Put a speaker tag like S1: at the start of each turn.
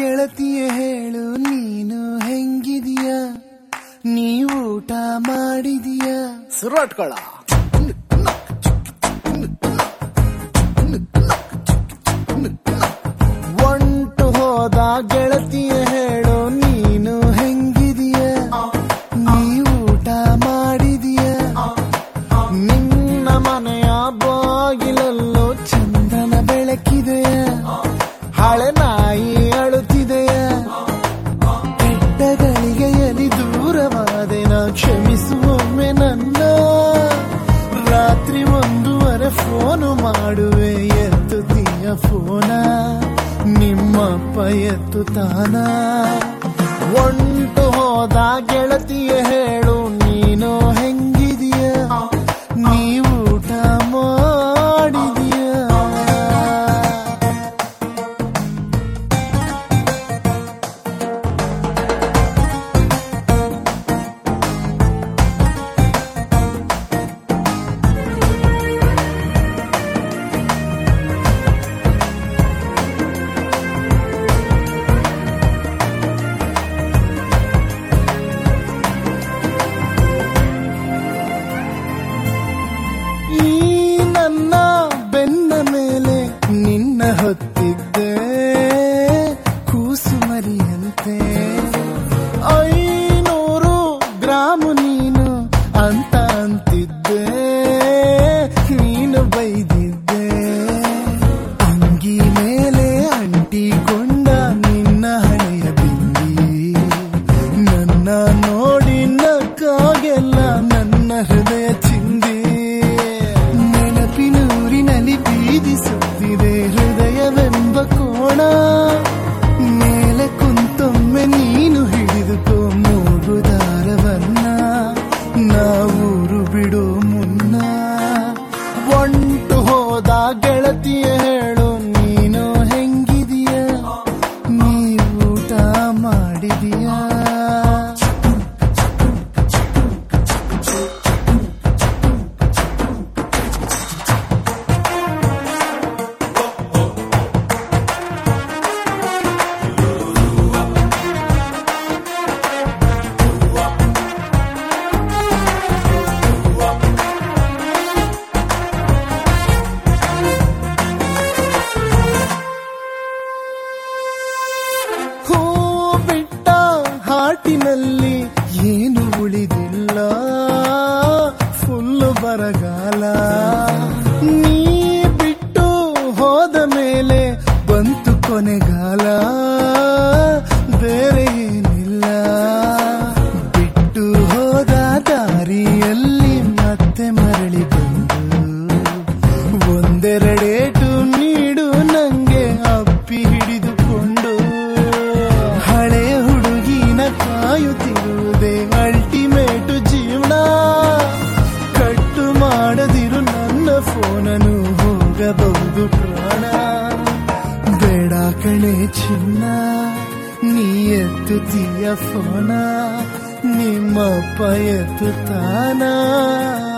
S1: ಗೆಳತಿಯ ಹೇಳು ನೀನು ಹೆಂಗಿದೀಯ ನೀ ಊಟ ಮಾಡಿದೀಯ ಸುರಟ್ಕೊಳ ಒಂಟು ಹೋದ ಗೆಳತಿಯ ಹೇಳು ನೀನು ಹೆಂಗಿದೀಯ ನೀ ಊಟ ಮಾಡಿದೀಯ ನಿನ್ನ ಮನೆಯ ಬಾಗಿಲಲ್ಲೂ ಚಂದನ ಬೆಳಕಿದೆಯ ಹಳೆ ನಾಯಿ ಅಳುತ್ತಿದೆಯ ಕೆಟ್ಟ ಗಳಿಗೆಯಲ್ಲಿ ದೂರವಾದೆ ನಾ ಕ್ಷಮಿಸುವೊಮ್ಮೆ ನನ್ನ ರಾತ್ರಿ ಒಂದೂವರೆ ಫೋನು ಮಾಡುವೆ ಎತ್ತುತ್ತೀಯ ಫೋನ ನಿಮ್ಮಪ್ಪ ಎತ್ತುತ್ತಾನ ಒಂಟು ಹೋದ ಗೆಳತಿಯ ಹೇಳು ನೀನು ಹೆಂಗಿದೀಯ ನೀ ಊಟ ಮಾಡಿದೀಯ ಈ ನನ್ನ ಬೆನ್ನ ಮೇಲೆ ನಿನ್ನ ಹೊತ್ತಿದ್ದೆ ಕೂಸು ಮರಿಯಂತೆ ಐನೂರು ಗ್ರಾಮು ನೀನು ಅಂತ ಅಂತಿದ್ದೆ ನೀನು ಬೈದಿದ್ದೆ ಅಂಗಿ ಮೇಲೆ ಅಂಟಿಕೊಂಡ ನಿನ್ನ ಹಣೆಯ ಬಿಂದಿ ನನ್ನ ನೋಡಿ ನಕ್ಕಾಗೆಲ್ಲ ನನ್ನ ಹೃದಯ ಚಿಂದಿ ನೆನಪಿನೂರಿನಲ್ಲಿ ಬೀದಿಸುತ್ತಿದೆ ಹೃದಯವೆಂಬ ಕೋಣ ಮೇಲೆ ಕುಂತೊಮ್ಮೆ ನೀನು ಹಿಡಿದುಕೋ ಮೂಗುದಾರವನ್ನ ನಾವೂರು ಬಿಡೋ ಮುನ್ನ ಒಂಟು ಹೋದ ಗೆಳತಿಯ ಹೇಳು ನೀನು ಹೆಂಗಿದೀಯ ನೀ ಊಟ ಮಾಡಿದೀಯಾ ಹೂ ಬಿಟ್ಟ ಹಾಟಿನಲ್ಲಿ ಏನು ಉಳಿದಿಲ್ಲ ಫುಲ್ಲು ಬರಗಾಲ ನೀ ಬಿಟ್ಟು ಹೋದ ಮೇಲೆ ಬಂತು ಕೊನೆಗಾಲ ಬೇರೆ ಏನಿಲ್ಲ ಬಿಟ್ಟು ಹೋದ ದಾರಿಯಲ್ಲಿ ಮತ್ತೆ ಮರಳಿ ಬಂದು ಒಂದೆರಡೇಟು ನೀಡು ನಂಗೆ ಅಪ್ಪಿ ಹಿಡಿದುಕೊಂಡು ಹಳೆಯ ಹುಡುಗಿನ ಕಾಯುತ್ತಿರುವುದೇ ಅಲ್ಟಿಮೇಟು ಜೀವನ ಕಟ್ಟು ಮಾಡದಿರು ನನ್ನ ಫೋನನು ಹೋಗಬಹುದು ಪ್ರಾಣ ಬೇಡ ಕಣೆ ಚಿನ್ನ ನೀ ಎತ್ತುತ್ತೀಯ ಫೋನ ನಿಮ್ಮಪ್ಪ ಎತ್ತುತ್ತಾನ